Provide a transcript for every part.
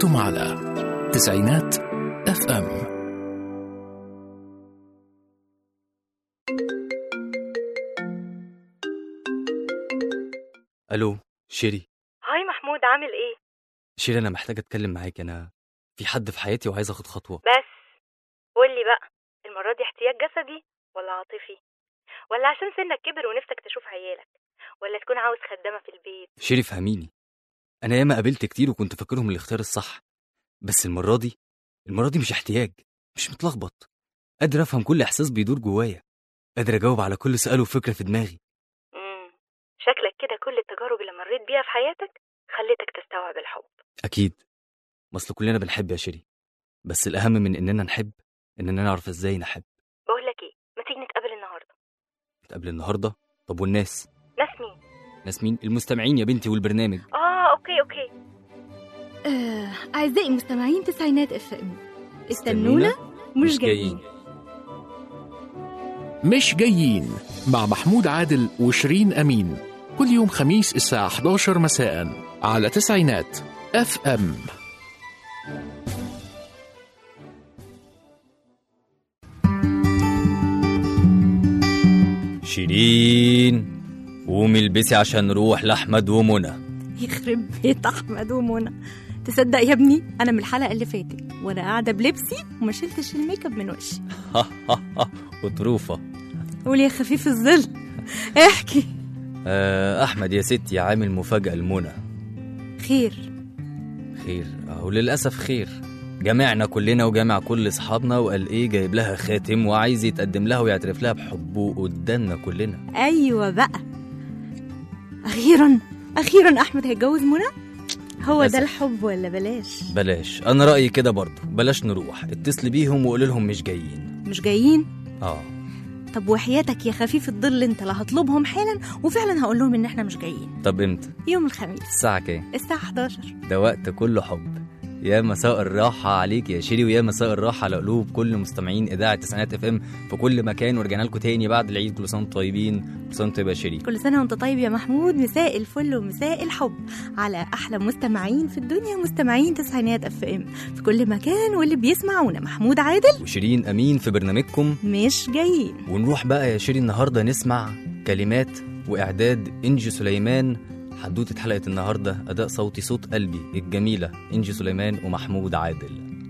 أنتم على تسعينات اف ام الو شيري هاي محمود عامل ايه شيري انا محتاج اتكلم معاك انا في حد في حياتي وعايز اخد خطوه بس قولي بقى المرة دي احتياج جسدي ولا عاطفي ولا عشان سنك كبر ونفسك تشوف عيالك ولا تكون عاوز خدامة في البيت شيري فهميني انا ياما قابلت كتير وكنت فاكرهم الاختيار الصح بس المره دي المره دي مش احتياج مش متلخبط قادر افهم كل احساس بيدور جوايا قادر اجاوب على كل سؤال وفكره في دماغي امم شكلك كده كل التجارب اللي مريت بيها في حياتك خلتك تستوعب الحب اكيد ما اصل كلنا بنحب يا شيري بس الاهم من اننا نحب اننا نعرف ازاي نحب بقول لك ايه ما تيجي نتقابل النهارده نتقابل النهارده طب والناس ناس مين ناس مين المستمعين يا بنتي والبرنامج اه اوكي اوكي آه، أعزائي مستمعين تسعينات اف ام استنونا مش جايين مش جايين مع محمود عادل وشيرين أمين كل يوم خميس الساعة 11 مساء على تسعينات اف ام شيرين قومي البسي عشان نروح لاحمد ومنى يخرب بيت أحمد ومنى تصدق يا ابني أنا من الحلقة اللي فاتت وأنا قاعدة بلبسي وما شلتش الميك اب من وشي وطروفه قول يا خفيف الظل احكي آه احمد يا ستي عامل مفاجاه لمنى خير خير اهو للاسف خير جمعنا كلنا وجمع كل اصحابنا وقال ايه جايب لها خاتم وعايز يتقدم لها ويعترف لها بحبه قدامنا كلنا أيوة بقى أخيرا أخيرا أحمد هيتجوز منى هو للأسف. ده الحب ولا بلاش بلاش انا رايي كده برضه بلاش نروح اتصلي بيهم وقولي لهم مش جايين مش جايين اه طب وحياتك يا خفيف الظل انت لا هطلبهم حالا وفعلا هقول لهم ان احنا مش جايين طب امتى يوم الخميس الساعه كام الساعة 11 ده وقت كله حب يا مساء الراحة عليك يا شيري ويا مساء الراحة على قلوب كل مستمعين إذاعة تسعينات اف ام في كل مكان ورجعنا لكم تاني بعد العيد كل سنة وانتم طيبين كل سنة وانتم طيبة يا شيري كل سنة وانت طيب يا محمود مساء الفل ومساء الحب على أحلى مستمعين في الدنيا مستمعين تسعينات اف ام في كل مكان واللي بيسمعونا محمود عادل وشيرين أمين في برنامجكم مش جايين ونروح بقى يا شيري النهاردة نسمع كلمات وإعداد إنجي سليمان حدوتة حلقة النهاردة أداء صوتي صوت قلبي الجميلة إنجي سليمان ومحمود عادل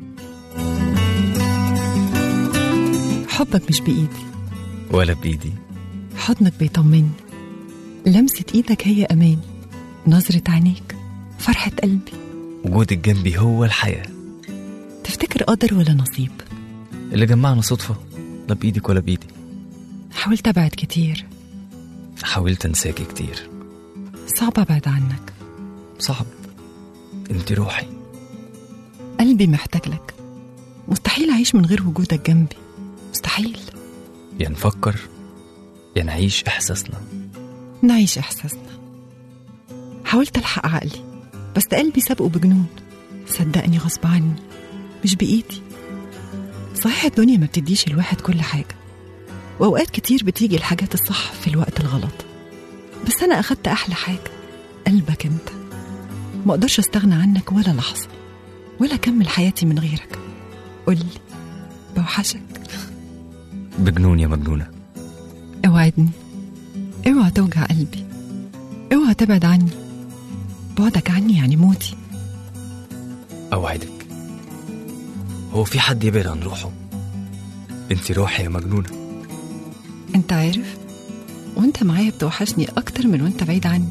حبك مش بإيدي ولا بإيدي حضنك بيطمني لمسة إيدك هي أمان نظرة عينيك فرحة قلبي وجودك جنبي هو الحياة تفتكر قدر ولا نصيب اللي جمعنا صدفة لا بإيدك ولا بإيدي حاولت أبعد كتير حاولت أنساكي كتير صعب أبعد عنك صعب انت روحي قلبي محتاج لك مستحيل أعيش من غير وجودك جنبي مستحيل يا نفكر يا نعيش إحساسنا نعيش إحساسنا حاولت ألحق عقلي بس قلبي سابقه بجنون صدقني غصب عني مش بإيدي صحيح الدنيا ما بتديش الواحد كل حاجة وأوقات كتير بتيجي الحاجات الصح في الوقت الغلط بس أنا أخدت أحلى حاجة قلبك أنت ما أقدرش أستغنى عنك ولا لحظة ولا أكمل حياتي من غيرك قولي بوحشك بجنون يا مجنونة اوعدني اوعى توجع قلبي اوعى تبعد عني بعدك عني يعني موتي أوعدك هو في حد يبعد عن روحه انت روحي يا مجنونة انت عارف وانت معايا بتوحشني اكتر من وانت بعيد عني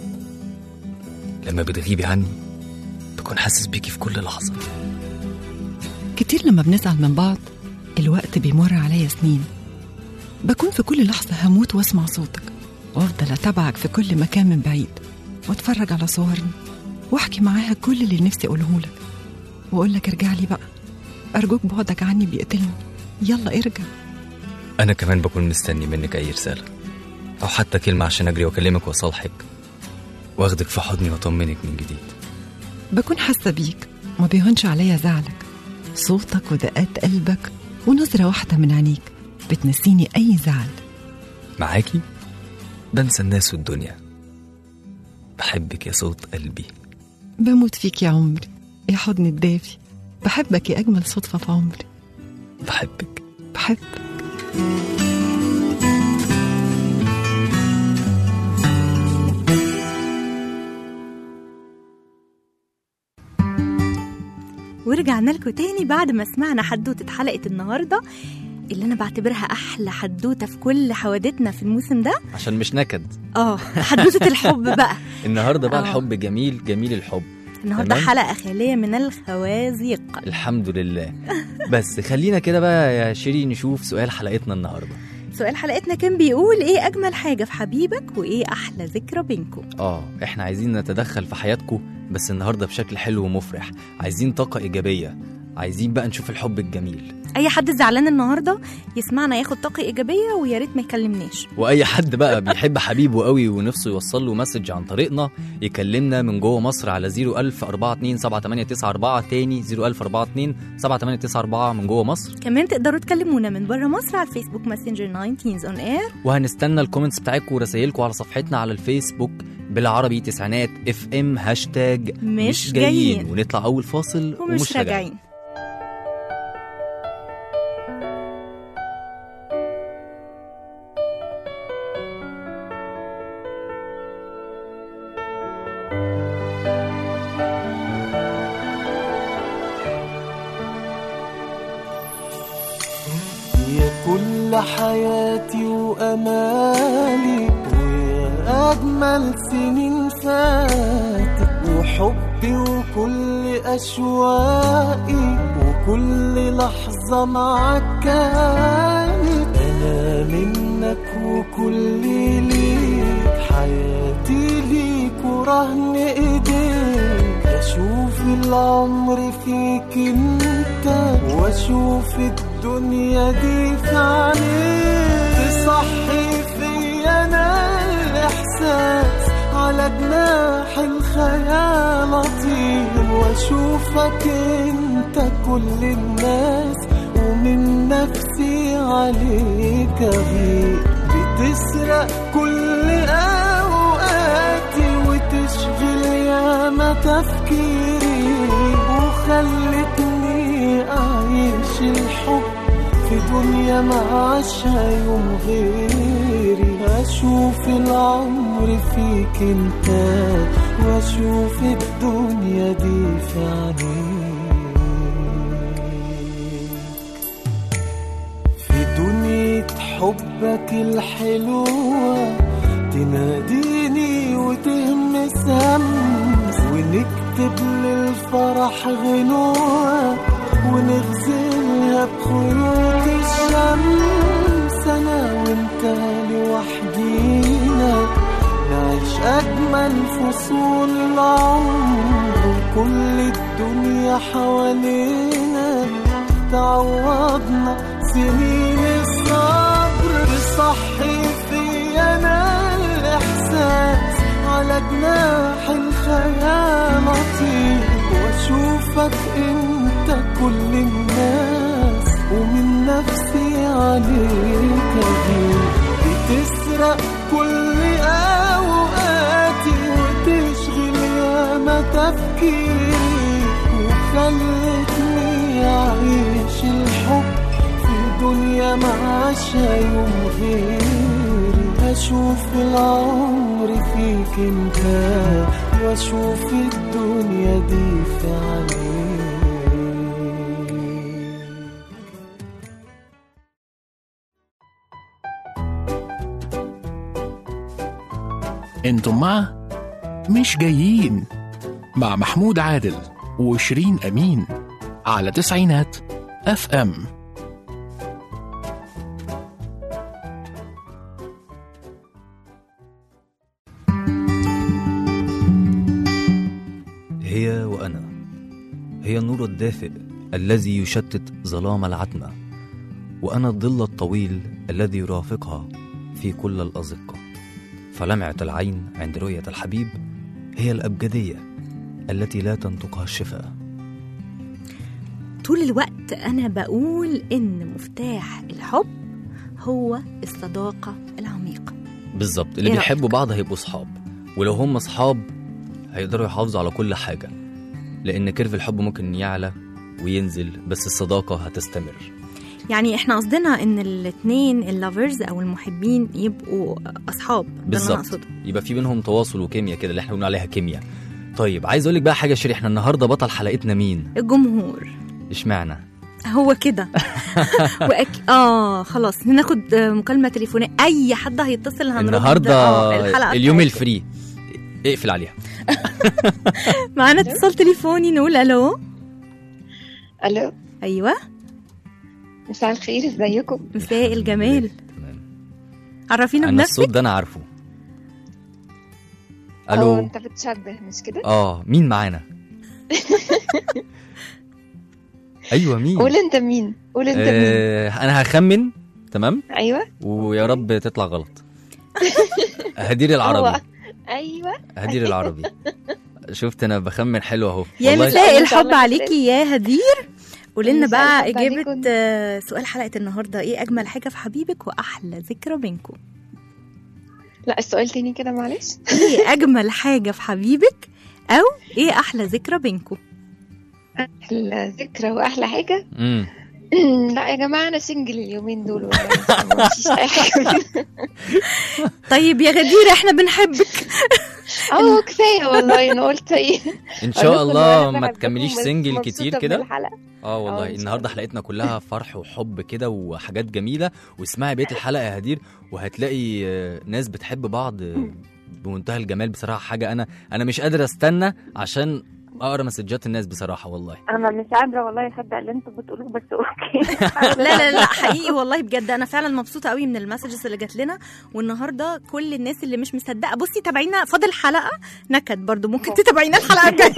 لما بتغيبي عني بكون حاسس بيكي في كل لحظة كتير لما بنزعل من بعض الوقت بيمر عليا سنين بكون في كل لحظة هموت واسمع صوتك وافضل اتابعك في كل مكان من بعيد واتفرج على صورنا واحكي معاها كل اللي نفسي اقوله لك واقول لك ارجع لي بقى ارجوك بعدك عني بيقتلني يلا ارجع أنا كمان بكون مستني منك أي رسالة أو حتى كلمة عشان أجري وأكلمك وأصالحك واخدك في حضني وأطمنك من جديد بكون حاسة بيك ما بيهونش عليا زعلك صوتك ودقات قلبك ونظرة واحدة من عينيك بتنسيني أي زعل معاكي بنسى الناس والدنيا بحبك يا صوت قلبي بموت فيك يا عمري يا حضن الدافي بحبك يا أجمل صدفة في عمري بحبك بحبك ورجعنا لكم تاني بعد ما سمعنا حدوتة حلقة النهاردة اللي أنا بعتبرها أحلى حدوتة في كل حوادثنا في الموسم ده عشان مش نكد اه حدوتة الحب بقى النهارده بقى آه. الحب جميل جميل الحب النهاردة تمام. حلقة خالية من الخوازيق الحمد لله بس خلينا كده بقى يا شيري نشوف سؤال حلقتنا النهارده سؤال حلقتنا كان بيقول ايه أجمل حاجة في حبيبك وايه أحلى ذكرى بينكم اه احنا عايزين نتدخل في حياتكم بس النهارده بشكل حلو ومفرح عايزين طاقه ايجابيه عايزين بقى نشوف الحب الجميل أي حد زعلان النهاردة يسمعنا ياخد طاقة إيجابية ويا ريت ما يكلمناش واي حد بقى بيحب حبيبه قوي ونفسه يوصل له مسج عن طريقنا يكلمنا من جوه مصر على 01000 42 7894 تاني 01000 42 7894 من جوه مصر كمان تقدروا تكلمونا من بره مصر على الفيسبوك ماسنجر 19 اون اير وهنستنى الكومنتس بتاعتكم ورسايلكم على صفحتنا على الفيسبوك بالعربي تسعينات اف ام هاشتاج مش جايين. ونطلع اول فاصل ومش راجعين يا كل حياتي وأمالي ويا أجمل سنين فاتت وحبي وكل أشواقي وكل لحظة معاك كانت أنا منك وكل ليك حياتي ليك ورهن إيديك أشوف العمر فيك انت واشوف الدنيا دي في عينيك تصحي فيا انا الاحساس على جناح الخيال اطير واشوفك انت كل الناس ومن نفسي عليك اغير بتسرق كل اوقاتي وتشغل ياما تفكيري وخلتني اعيش الحب في دنيا ما عاشها يوم غيري اشوف العمر فيك انت واشوف الدنيا دي في عينيك في دنيا حبك الحلوة تناديني وتهمس همس ونكتب للفرح غنوة ونغزلها بخيوط الشمس أنا وأنت لوحدينا نعيش أجمل فصول العمر وكل الدنيا حوالينا تعوضنا سنين الصبر صحي في أنا الإحساس على جناح الخيال أطير وأشوفك أنت كل الناس ومن نفسي عليك أغير بتسرق كل أوقاتي وتشغل ياما تفكيري وخلتني أعيش الحب في دنيا ما عاشها يوم غيري أشوف العمر فيك انت وأشوف الدنيا دي في عينيك انتم مع مش جايين مع محمود عادل وشيرين امين على تسعينات اف ام هي وأنا هي النور الدافئ الذي يشتت ظلام العتمة وأنا الظل الطويل الذي يرافقها في كل الأزقة فلمعة العين عند رؤية الحبيب هي الأبجدية التي لا تنطقها الشفاه طول الوقت أنا بقول إن مفتاح الحب هو الصداقة العميقة بالظبط اللي إيه بيحبوا بعض هيبقوا صحاب ولو هم صحاب هيقدروا يحافظوا على كل حاجة لان كيرف الحب ممكن يعلى وينزل بس الصداقه هتستمر يعني احنا قصدنا ان الاثنين اللافرز او المحبين يبقوا اصحاب ده اللي انا بالظبط اقصده يبقى في بينهم تواصل وكيمياء كده اللي احنا بنقول عليها كيمياء طيب عايز اقول لك بقى حاجه شيري احنا النهارده بطل حلقتنا مين الجمهور اشمعنى هو كده وأك... اه خلاص ناخد مكالمه تليفونيه اي حد هيتصل هنرد النهارده آه، الحلقه اليوم بتاعتنا. الفري اقفل عليها معانا اتصال تليفوني نقول الو الو ايوه مساء الخير ازيكم مساء الجمال تمام. عرفينا انا الصوت بنفسك ده انا عارفه اه الو انت بتشبه مش كده اه مين معانا ايوه مين قول انت مين قول انت مين آه انا هخمن تمام ايوه ويا رب تطلع غلط هدير العربي هو ايوه هدير العربي شفت انا بخمن حلو اهو يا والله مساء إن شاء الحب الله عليكي يا هدير قولي لنا مساء بقى الحب اجابه عليكم. آه، سؤال حلقه النهارده ايه اجمل حاجه في حبيبك واحلى ذكرى بينكم لا السؤال تاني كده معلش ايه اجمل حاجه في حبيبك او ايه احلى ذكرى بينكم احلى ذكرى واحلى حاجه امم لا يا جماعه انا سنجل اليومين دول والله ما فيش اي حاجه طيب يا غدير احنا بنحبك اه كفايه والله انا قلت ايه ان أقول شاء لكم الله إن أنا ما بحبكم تكمليش بس سنجل مبسوطة كتير كده بالحلقة. اه آه، والله إن شاء النهارده الله. حلقتنا كلها فرح وحب كده وحاجات جميله واسمعي بقيه الحلقه يا هدير وهتلاقي آه، ناس بتحب بعض آه، بمنتهى الجمال بصراحه حاجه انا انا مش قادر استنى عشان اقرا مسجات الناس بصراحه والله انا مش قادره والله اصدق اللي انتوا بتقولوه بس اوكي لا لا لا حقيقي والله بجد انا فعلا مبسوطه قوي من المسجز اللي جات لنا والنهارده كل الناس اللي مش مصدقه بصي تابعينا فاضل حلقه نكد برضو ممكن تتابعينا الحلقه الجايه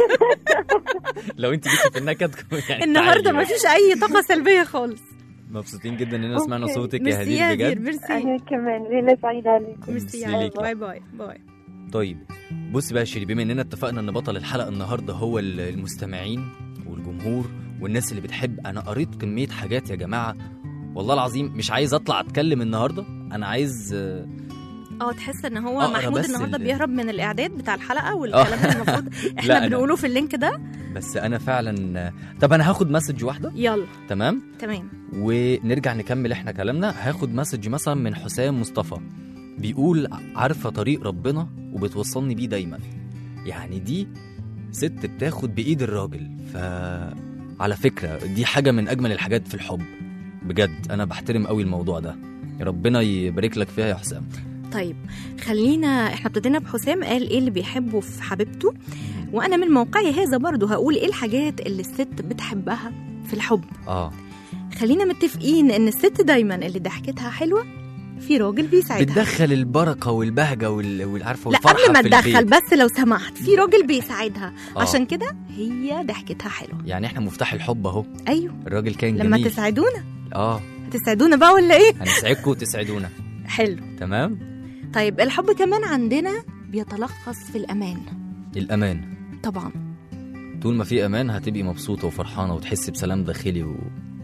لو انت ليكي في النكد يعني النهارده تعالي ما فيش اي طاقه سلبيه خالص مبسوطين جدا اننا سمعنا أوكي. صوتك يا ميرسي يا هدير هدير بجد ميرسي انا كمان ليله سعيده عليكم ميرسي يا ميرسي عادل. ليكي. باي باي باي طيب بص بقى يا شيري بما اننا اتفقنا ان بطل الحلقه النهارده هو ال- المستمعين والجمهور والناس اللي بتحب انا قريت كميه حاجات يا جماعه والله العظيم مش عايز اطلع اتكلم النهارده انا عايز آه، اه تحس ان هو أقرا محمود بس النهارده ال- بيهرب من الاعداد بتاع الحلقه والكلام اللي المفروض لا، احنا أنا- بنقوله في اللينك ده بس انا فعلا آه، طب انا هاخد مسج واحده يلا تمام تمام ونرجع نكمل احنا كلامنا هاخد مسج مثلا من حسام مصطفى بيقول عارفه طريق ربنا وبتوصلني بيه دايما يعني دي ست بتاخد بايد الراجل ف على فكره دي حاجه من اجمل الحاجات في الحب بجد انا بحترم قوي الموضوع ده ربنا يبارك لك فيها يا حسام طيب خلينا احنا ابتدينا بحسام قال ايه اللي بيحبه في حبيبته وانا من موقعي هذا برضو هقول ايه الحاجات اللي الست بتحبها في الحب اه خلينا متفقين ان الست دايما اللي ضحكتها حلوه في راجل بيساعدها بتدخل البركه والبهجه وال- والعارفه لا والفرحه قبل ما في تدخل البيت. بس لو سمحت في راجل بيساعدها آه. عشان كده هي ضحكتها حلوه يعني احنا مفتاح الحب اهو ايوه الراجل كان لما جميل تساعدونا اه هتساعدونا بقى ولا ايه هنسعدكم وتسعدونا حلو تمام طيب الحب كمان عندنا بيتلخص في الامان الامان طبعا طول ما في امان هتبقي مبسوطه وفرحانه وتحسي بسلام داخلي و...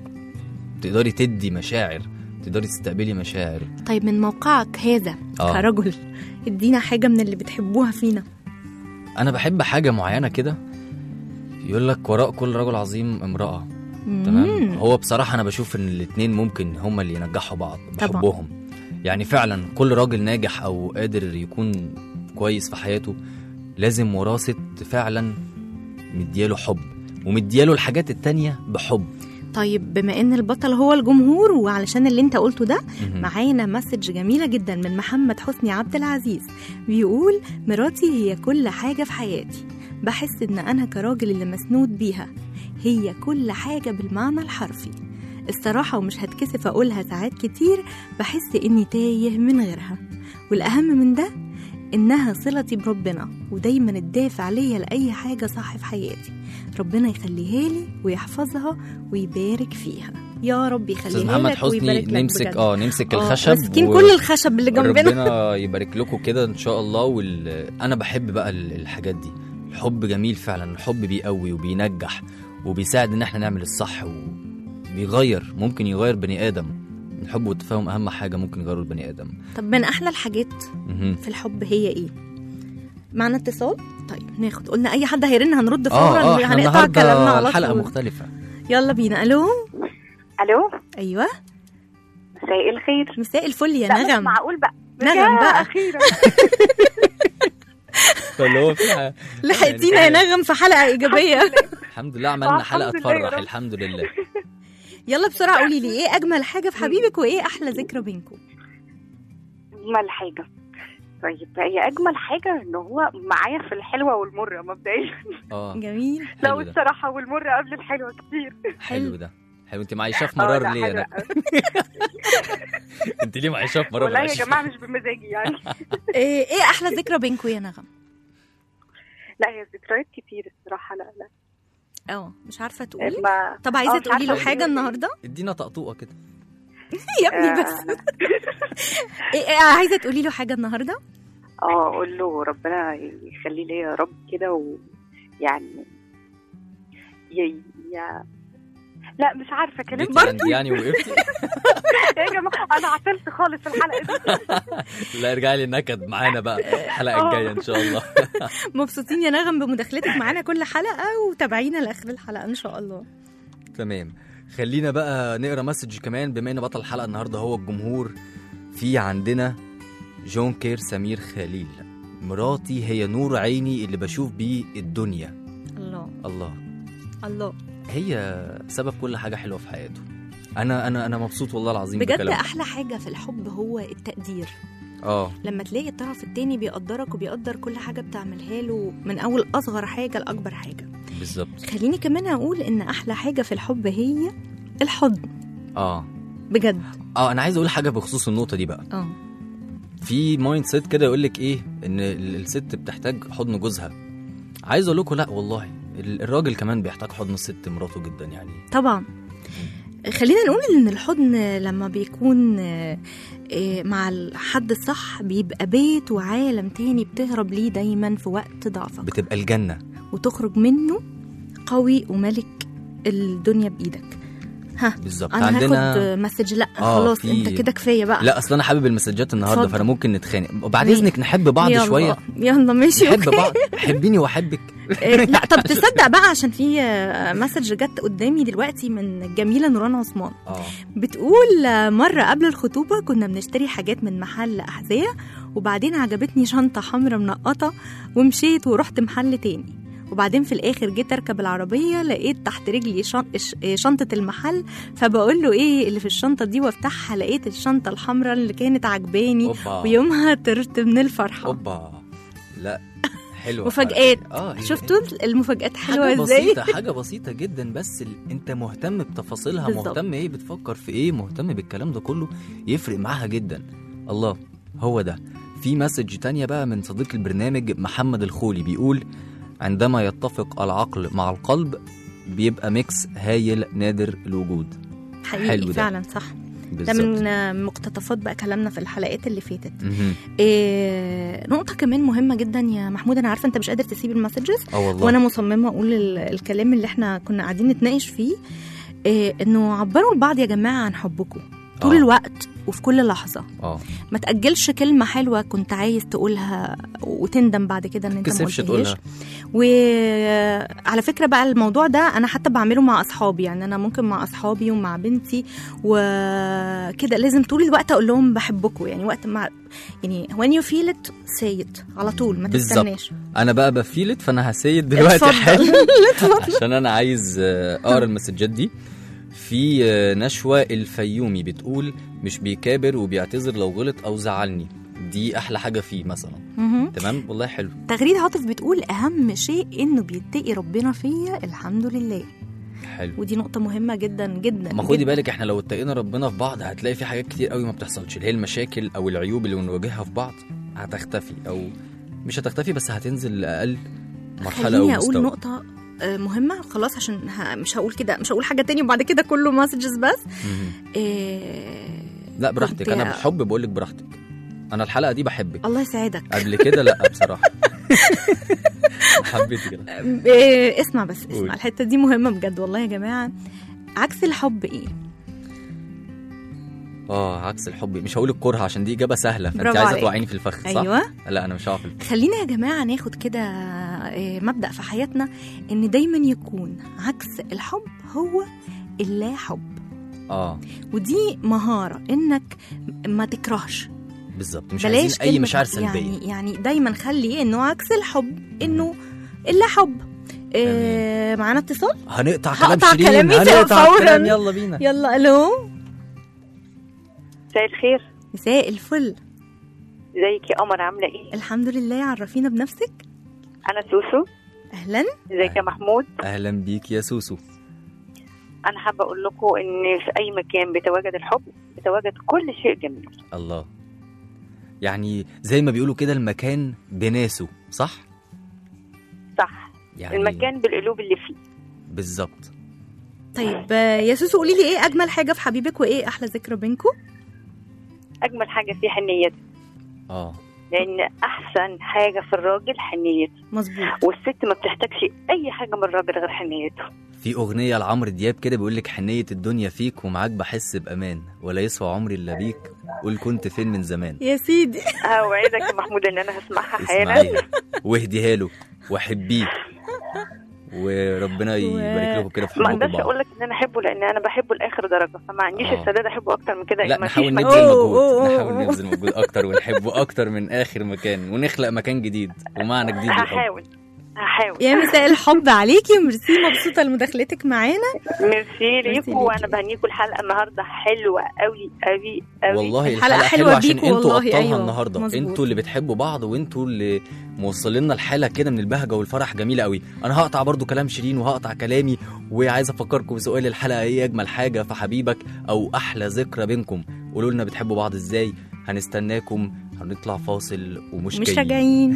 تقدري تدي مشاعر تقدري تستقبلي مشاعر طيب من موقعك هذا آه. كرجل ادينا حاجه من اللي بتحبوها فينا انا بحب حاجه معينه كده يقول لك وراء كل رجل عظيم امراه تمام مم. هو بصراحه انا بشوف ان الاثنين ممكن هما اللي ينجحوا بعض طبعا. بحبهم يعني فعلا كل راجل ناجح او قادر يكون كويس في حياته لازم وراه ست فعلا مدياله حب ومدياله الحاجات التانية بحب طيب بما ان البطل هو الجمهور وعلشان اللي انت قلته ده مهم. معانا مسج جميله جدا من محمد حسني عبد العزيز بيقول مراتي هي كل حاجه في حياتي بحس ان انا كراجل اللي مسنود بيها هي كل حاجه بالمعنى الحرفي الصراحه ومش هتكسف اقولها ساعات كتير بحس اني تايه من غيرها والاهم من ده انها صلتي بربنا ودايما الدافع ليا لاي حاجه صح في حياتي ربنا يخليها لي ويحفظها ويبارك فيها يا رب استاذ يخليها محمد لك حسني ويبارك لك نمسك بجد. اه نمسك آه، الخشب ماسكين و- كل الخشب اللي جنبنا ربنا يبارك لكم كده ان شاء الله وال... انا بحب بقى ال- الحاجات دي الحب جميل فعلا الحب بيقوي وبينجح وبيساعد ان احنا نعمل الصح وبيغير ممكن يغير بني ادم الحب والتفاهم اهم حاجه ممكن يغيروا البني ادم طب من احلى الحاجات مهم. في الحب هي ايه معنا اتصال طيب ناخد قلنا اي حد هيرن هنرد اه فورا اه احنا هنقطع كلامنا النهارده على الحلقه طول مختلفه يلا بينا الو الو ايوه مساء الخير مساء الفل يا لا مش نغم معقول بقى نغم يا بقى. اخيرا فاللي هو فيها لحقتينا يا نغم في حلقه ايجابيه الحمد لله عملنا آه، حلقه الحمد لله يا تفرح رب. الحمد لله يلا بسرعه قولي لي ايه اجمل حاجه في حبيبك وايه احلى ذكرى بينكم اجمل حاجه طيب هي اجمل حاجه ان هو معايا في الحلوه والمره مبدئيا اه جميل لو حلو ده الصراحه والمره قبل الحلوه كتير حلو ده حلو انت معيشاه في آه، مرار لا، ليه حلوة انا أوي. انت ليه معيشاه في مرار والله يا معلش؟ جماعه مش بمزاجي يعني ايه إيه احلى ذكرى بينكم يا نغم لا هي ذكريات كتير الصراحه لا لا اه مش عارفه تقولي ما طب عايزه آه، مش تقولي له عارفة حاجه أقول إيه. النهارده ادينا طقطوقه كده يا ابني بس آه، إيه إيه عايزه تقولي له حاجه النهارده اه اقول له ربنا يخليه لي يا رب كده ويعني ي... يا لا مش عارفه كلام جيتي عندي يعني وقفتي يا جماعه انا عطلت خالص في الحلقه دي لا ارجعي لي نكد معانا بقى الحلقه آه. الجايه ان شاء الله مبسوطين يا نغم بمداخلتك معانا كل حلقه وتابعينا لاخر الحلقه ان شاء الله تمام خلينا بقى نقرا مسج كمان بما ان بطل الحلقه النهارده هو الجمهور في عندنا جون كير سمير خليل مراتي هي نور عيني اللي بشوف بيه الدنيا الله الله الله هي سبب كل حاجه حلوه في حياته انا انا انا مبسوط والله العظيم بجد بكلامك. احلى حاجه في الحب هو التقدير اه لما تلاقي الطرف التاني بيقدرك وبيقدر كل حاجه بتعملها له من اول اصغر حاجه لاكبر حاجه بالظبط خليني كمان اقول ان احلى حاجه في الحب هي الحضن اه بجد اه انا عايز اقول حاجه بخصوص النقطه دي بقى اه في مايند سيت كده يقول لك ايه ان ال- الست بتحتاج حضن جوزها عايز اقول لكم لا والله ال- الراجل كمان بيحتاج حضن الست مراته جدا يعني طبعا خلينا نقول ان الحضن لما بيكون آه، آه، مع الحد الصح بيبقى بيت وعالم تاني بتهرب ليه دايما في وقت ضعفك بتبقى الجنه وتخرج منه قوي وملك الدنيا بايدك ها بالظبط انا عندنا هاخد مسج لا آه، خلاص في- انت كده كفايه بقى لا اصل انا حابب المسجات النهارده اتفضل. فانا ممكن نتخانق وبعد ماشي. اذنك نحب بعض يلا شويه يلا ماشي نحب أوكي. بعض حبيني واحبك إيه، لا طب تصدق بقى عشان في آه، مسج جت قدامي دلوقتي من الجميله نوران عثمان اه بتقول آه، مرة قبل الخطوبة كنا بنشتري حاجات من محل أحذية وبعدين عجبتني شنطة حمرا منقطة ومشيت ورحت محل تاني وبعدين في الآخر جيت أركب العربية لقيت تحت رجلي شن- ش- شنطة المحل فبقول له إيه اللي في الشنطة دي وافتحها لقيت الشنطة الحمراء اللي كانت عجباني اوبا ويومها طرت من الفرحة اوبا لا حلوه مفاجآت. اه هي- شفتوا المفاجآت حلوة حاجة إزاي بسيطة حاجة بسيطة جدا بس ال... انت مهتم بتفاصيلها بالظبط. مهتم ايه بتفكر في ايه مهتم بالكلام ده كله يفرق معاها جدا الله هو ده في مسج تانية بقى من صديق البرنامج محمد الخولي بيقول عندما يتفق العقل مع القلب بيبقى ميكس هايل نادر الوجود حقيقي حلو ده. فعلا صح ده بالظبط من آه، مقتطفات بقى كلامنا في الحلقات اللي فاتت مهم. إيه نقطة كمان مهمة جدا يا محمود أنا عارفة أنت مش قادر تسيب المسجز اه والله وأنا مصممة أقول ال- الكلام اللي إحنا كنا قاعدين نتناقش فيه إيه إنه عبروا لبعض يا جماعة عن حبكم طول آه. الوقت وفي كل لحظة اه ما تأجلش كلمة حلوة كنت عايز تقولها وتندم بعد كده إن أنت ما كسفش قلتهاش تقولها وعلى فكرة بقى الموضوع ده أنا حتى بعمله مع أصحابي يعني أنا ممكن مع أصحابي ومع بنتي وكده لازم طول الوقت أقول لهم بحبكم يعني وقت ما يعني when you feel it say it على طول ما بالظبط. تستناش انا بقى بفيلت فانا هسيد دلوقتي اتفضل. حالا اتفضل. عشان انا عايز آه، اقرا المسجات دي في آه، نشوى الفيومي بتقول مش بيكابر وبيعتذر لو غلط او زعلني دي احلى حاجه فيه مثلا مهم. تمام والله حلو تغريد عاطف بتقول أهم شيء إنه بيتقي ربنا فيا الحمد لله حلو ودي نقطة مهمة جدا جدا ما خدي جداً. بالك احنا لو اتقينا ربنا في بعض هتلاقي في حاجات كتير قوي ما بتحصلش اللي هي المشاكل او العيوب اللي بنواجهها في بعض هتختفي او مش هتختفي بس هتنزل لاقل مرحله او خليني اقول مستوى نقطة آه، مهمة خلاص عشان ه- مش هقول كده مش هقول حاجة تاني وبعد كده كله مسجز بس مهم. إيه لا براحتك كنت- انا بحب بقول لك براحتك انا الحلقه دي بحبك الله يسعدك قبل كده لا بصراحه حبيت كده إيه اسمع بس اسمع قول. الحتة دي مهمة بجد والله يا جماعة عكس الحب ايه اه عكس الحب مش هقول الكره عشان دي اجابه سهله فانت برافو عايزه عليك. توقعيني في الفخ صح ايوه لا انا مش هقع في الفخ خلينا يا جماعة ناخد كده آه، مبدأ في حياتنا إن دايما يكون عكس الحب هو اللا حب اه ودي مهارة إنك ما تكرهش بالظبط مش بلاش عايزين اي كلمة مشاعر سلبيه يعني يعني دايما خلي إنه عكس الحب إنه اللا حب آه معانا اتصال هنقطع هقطع كلام شيرين كلامي هنقطع فوراً. الكلام يلا بينا يلا ألو مساء الخير مساء الفل ازيك يا قمر عامله ايه الحمد لله عرفينا بنفسك انا سوسو أهلا ازيك يا محمود اهلا بيك يا سوسو انا حابه اقول لكم ان في اي مكان بيتواجد الحب بيتواجد كل شيء جميل الله يعني زي ما بيقولوا كده المكان بناسه صح صح يعني المكان بالقلوب اللي فيه بالظبط طيب آه، يا سوسو قولي لي إيه أجمل حاجة في حبيبك وإيه أحلى ذكرى بينكم اجمل حاجه فيه حنيته اه لان احسن حاجه في الراجل حنيته مظبوط والست ما بتحتاجش اي حاجه من الراجل غير حنيته في اغنيه لعمرو دياب كده بيقول لك حنيه الدنيا فيك ومعاك بحس بامان ولا يسوى عمري الا بيك قول كنت فين من زمان يا سيدي اوعدك يا محمود ان انا هسمعها حالا اسمعيها واهديها له وحبيه وربنا يبارك لكم كده في ما حبكم اقدرش بعض اقول لك ان انا احبه لان انا بحبه لاخر درجه فما عنديش آه. السداد احبه اكتر من كده لا ما نحاول فيش نبذل مجال. أوه، مجهود أوه، نحاول أوه. نبذل مجهود اكتر ونحبه اكتر من اخر مكان ونخلق مكان جديد ومعنى جديد للحب هحاول هحاول يا مساء الحب عليكي وميرسي مبسوطة لمداخلتك معانا ميرسي ميرسي ليكم وانا ليكي. بهنيكم الحلقه النهارده حلوه قوي قوي قوي والله الحلقة الحلقه حلوة حلوه عشان بيكوا انتوا والله، ابطالها أيوة، النهارده مظبوط. انتوا اللي بتحبوا بعض وانتوا اللي موصلين لنا الحاله كده من البهجه والفرح جميله قوي انا هقطع برضو كلام شيرين وهقطع كلامي وعايز افكركم بسؤال الحلقه ايه اجمل حاجه في حبيبك او احلى ذكرى بينكم قولوا لنا بتحبوا بعض ازاي هنستناكم هنطلع فاصل ومش مش جايين راجعين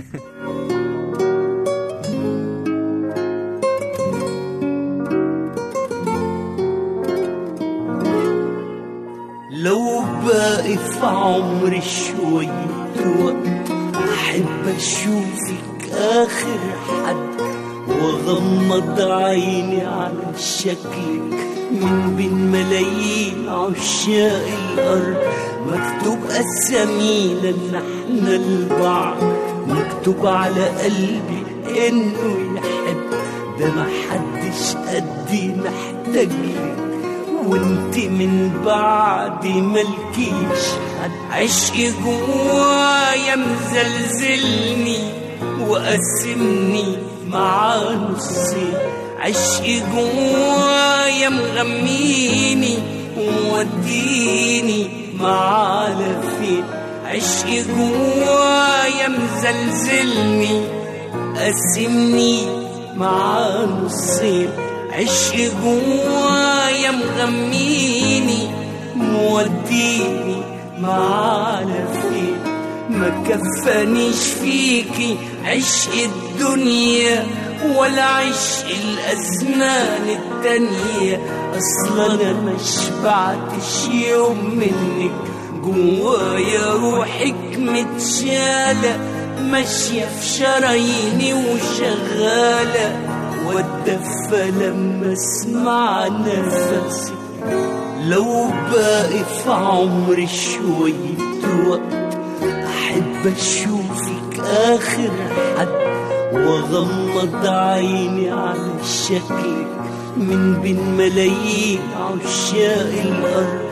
لو باقي في عمري شوية وقت أحب أشوفك آخر حد وأغمض عيني على شكلك من بين ملايين عشاق الأرض مكتوب أسامينا إن إحنا لبعض مكتوب على قلبي إنه يحب ده محدش قدي محتاج لك وانت من بعد ملكيش حد عشقي جوايا مزلزلني وقسمني مع نصين عشقي جوايا مغميني وموديني مع على فين عشقي جوايا مزلزلني قسمني مع نصين عشق جوايا مغميني موديني معانا فين ما كفانيش فيكي عشق الدنيا ولا عشق الأزمان التانية أصلا أنا ما شبعتش يوم منك جوايا روحك متشالة ماشية في شراييني وشغالة واتدفى لما اسمع نفسي لو باقي في عمري شوية وقت أحب أشوفك آخر حد وأغمض عيني على شكلك من بين ملايين عشاق الأرض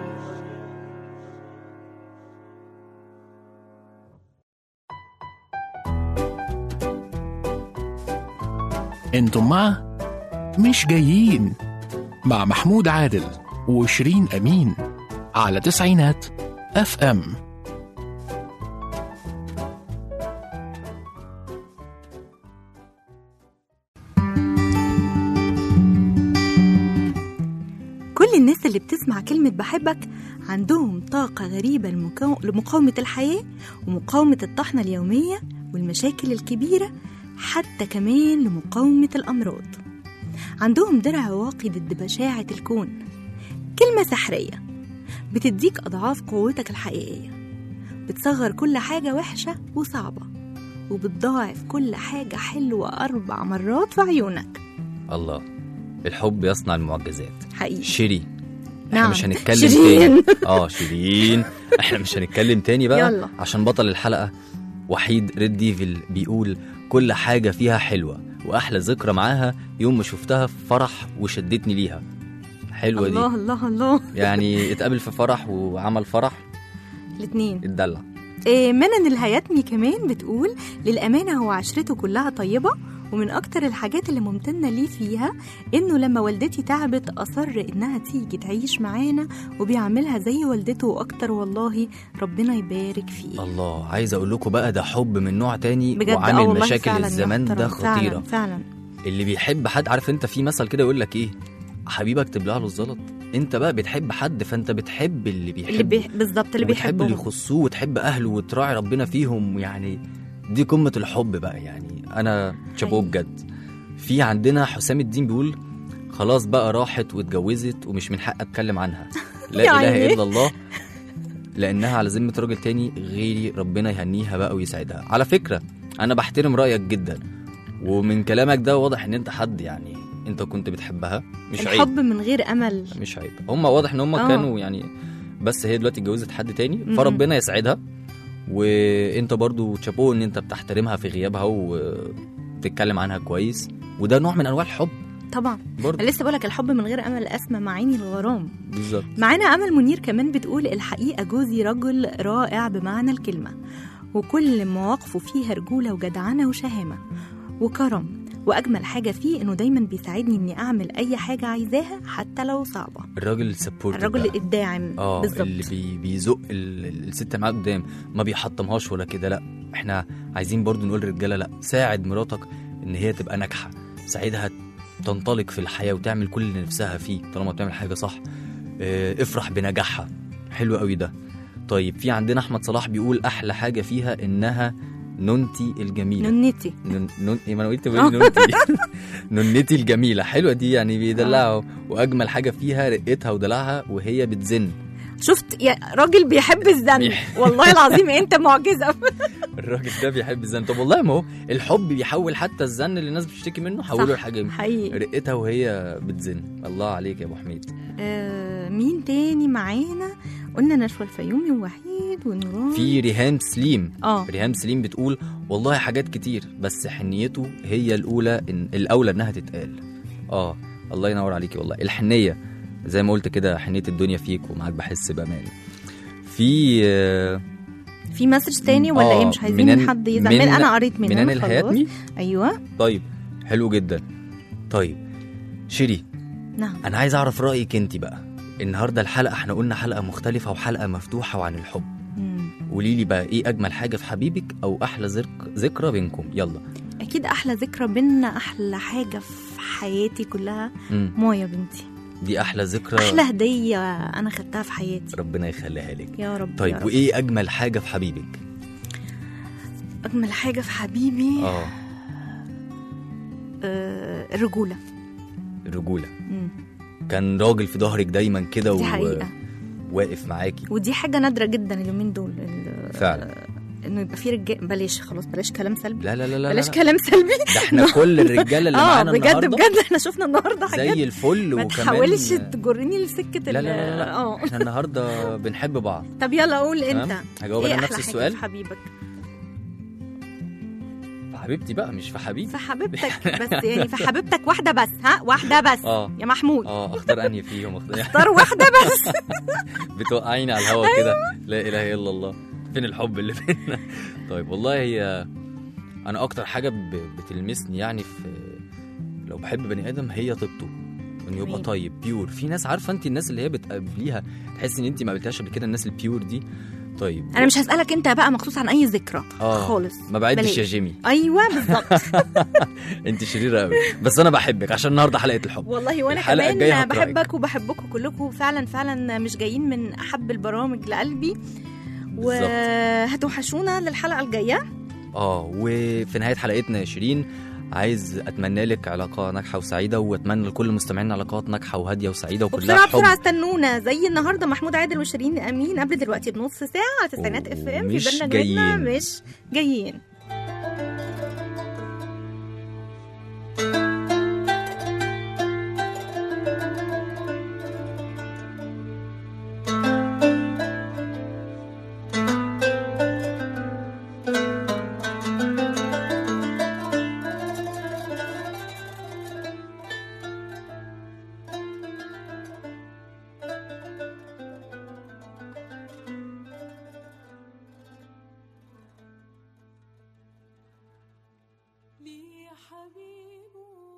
انتم مع مش جايين مع محمود عادل وشيرين امين على تسعينات اف ام كل الناس اللي بتسمع كلمة بحبك عندهم طاقة غريبة لمكو- لمقاومة الحياة ومقاومة الطحنة اليومية والمشاكل الكبيرة حتى كمان لمقاومة الأمراض عندهم درع واقي ضد بشاعة الكون كلمة سحرية بتديك أضعاف قوتك الحقيقية بتصغر كل حاجة وحشة وصعبة وبتضاعف كل حاجة حلوة أربع مرات في عيونك الله الحب يصنع المعجزات حقيقي شيري احنا نعم. مش هنتكلم شيرين. تاني اه شيرين احنا مش هنتكلم تاني بقى يلا. عشان بطل الحلقه وحيد ريد ديفل بيقول كل حاجه فيها حلوه واحلى ذكرى معاها يوم ما شفتها في فرح وشدتني ليها حلوه دي الله الله الله يعني اتقابل في فرح وعمل فرح الاثنين اتدلع إيه منن الهياتمي كمان بتقول للأمانة هو عشرته كلها طيبة ومن أكتر الحاجات اللي ممتنة ليه فيها إنه لما والدتي تعبت أصر إنها تيجي تعيش معانا وبيعملها زي والدته وأكتر والله ربنا يبارك فيه الله عايز اقول لكم بقى ده حب من نوع تاني بجد آه وعامل والله مشاكل فعلا الزمان ده محترم. فعلا خطيره فعلا اللي بيحب حد عارف انت في مثل كده يقول لك ايه حبيبك تبلع له الزلط انت بقى بتحب حد فانت بتحب اللي بيحب اللي بي... بالظبط اللي وبتحب اللي بيحبهم يخصوه وتحب اهله وتراعي ربنا فيهم يعني دي قمه الحب بقى يعني انا شابوه حقيقي. بجد في عندنا حسام الدين بيقول خلاص بقى راحت واتجوزت ومش من حق اتكلم عنها لا يا اله عيني. الا الله لانها على ذمه راجل تاني غيري ربنا يهنيها بقى ويسعدها على فكره انا بحترم رايك جدا ومن كلامك ده واضح ان انت حد يعني انت كنت بتحبها مش عيب الحب من غير أمل مش عيب هم واضح ان هم آه. كانوا يعني بس هي دلوقتي اتجوزت حد تاني م-م. فربنا يسعدها وانت برضو تشابوه ان انت بتحترمها في غيابها وتتكلم عنها كويس وده نوع من انواع الحب طبعا برضو أنا لسه بقولك الحب من غير أمل أسمى معاني الغرام بالظبط معانا أمل منير كمان بتقول الحقيقة جوزي رجل رائع بمعنى الكلمة وكل مواقفه فيها رجولة وجدعنة وشهامة وكرم وأجمل حاجة فيه إنه دايما بيساعدني إني أعمل أي حاجة عايزاها حتى لو صعبة الراجل السبورت الرجل الداعم اه بالظبط اللي بي بيزق ال- الست معاه قدام ما بيحطمهاش ولا كده لا احنا عايزين برضو نقول للرجاله لا ساعد مراتك ان هي تبقى ناجحه ساعدها تنطلق في الحياه وتعمل كل اللي نفسها فيه طالما بتعمل حاجه صح اه افرح بنجاحها حلو قوي ده طيب في عندنا احمد صلاح بيقول احلى حاجه فيها انها نونتي الجميله ننتي نون نون ايه ما انا قلت بقول نونتي نونتي الجميله حلوه دي يعني بيدلعوا واجمل حاجه فيها رقتها ودلعها وهي بتزن شفت يا راجل بيحب الزن بيح- والله العظيم انت معجزه الراجل ده بيحب الزن طب والله ما هو الحب بيحول حتى الزن اللي الناس بتشتكي منه حوله صح، لحاجه جميلة. حقيقي رقتها وهي بتزن الله عليك يا ابو حميد آه مين تاني معانا قلنا نشوى الفيومي ووحيد ونوران في ريهام سليم اه ريهام سليم بتقول والله حاجات كتير بس حنيته هي الاولى إن الاولى انها تتقال اه الله ينور عليكي والله الحنيه زي ما قلت كده حنيه الدنيا فيك ومعاك بحس بامان في آه، في مسج تاني ولا آه، ايه مش عايزين منان- حد يزعل من من- انا قريت منان منان خلاص. الحياتمي ايوه طيب حلو جدا طيب شيري نعم انا عايز اعرف رايك انت بقى النهارده الحلقه احنا قلنا حلقه مختلفه وحلقه مفتوحه وعن الحب مم. قولي لي بقى ايه اجمل حاجه في حبيبك او احلى ذك- ذكرى بينكم يلا اكيد احلى ذكرى بينا احلى حاجه في حياتي كلها مم. مايا بنتي دي احلى ذكرى احلى هديه انا خدتها في حياتي ربنا يخليها لك يا رب يا طيب رب. وايه اجمل حاجه في حبيبك اجمل حاجه في حبيبي اه آه الرجوله الرجوله مم. كان راجل في ظهرك دايما كده دي حقيقه وواقف معاكي ودي حاجه نادره جدا اليومين دول ال- فعلا انه يبقى في رجال بلاش خلاص بلاش كلام سلبي لا لا لا لا, بلاش لا. كلام سلبي ده احنا كل الرجاله اللي اه معانا بجد النهارده بجد احنا شفنا النهارده حاجات زي الفل ما وكمان تحاولش تجرني لسكه لا لا لا, لا. اه احنا النهارده بنحب بعض طب يلا قول تمام؟ انت هجاوب ايه انا احلى نفس حاجه السؤال في حبيبك في حبيبتي بقى مش في حبيبي في حبيبتك بس يعني في حبيبتك واحده بس ها واحده بس اه يا محمود اه اختار انهي فيهم اختار اختار واحده بس بتوقعيني على الهوا كده لا اله الا الله فين الحب اللي بينا طيب والله هي انا اكتر حاجه ب- بتلمسني يعني في لو بحب بني ادم هي طيبته انه يبقى جميل. طيب بيور في ناس عارفه انت الناس اللي هي بتقابليها تحس ان انت ما قابلتهاش قبل كده الناس البيور دي طيب انا مش هسالك انت بقى مخصوص عن اي ذكرى اه خالص ما بعدش بلاش. يا جيمي ايوه بالظبط انت شريره قوي بس انا بحبك عشان النهارده حلقه الحب والله وانا الحلقة الجاية كمان هكرهك. بحبك وبحبكم كلكم فعلا فعلا مش جايين من احب البرامج لقلبي بالظبط. وهتوحشونا للحلقه الجايه اه وفي نهايه حلقتنا يا شيرين عايز اتمنى لك علاقه ناجحه وسعيده واتمنى لكل مستمعينا علاقات ناجحه وهاديه وسعيده وكلها وبسرعه حب بسرعه استنونا زي النهارده محمود عادل وشيرين امين قبل دلوقتي بنص ساعه على تسعينات اف ام في ومش برنامجنا جايين. مش جايين حبيبه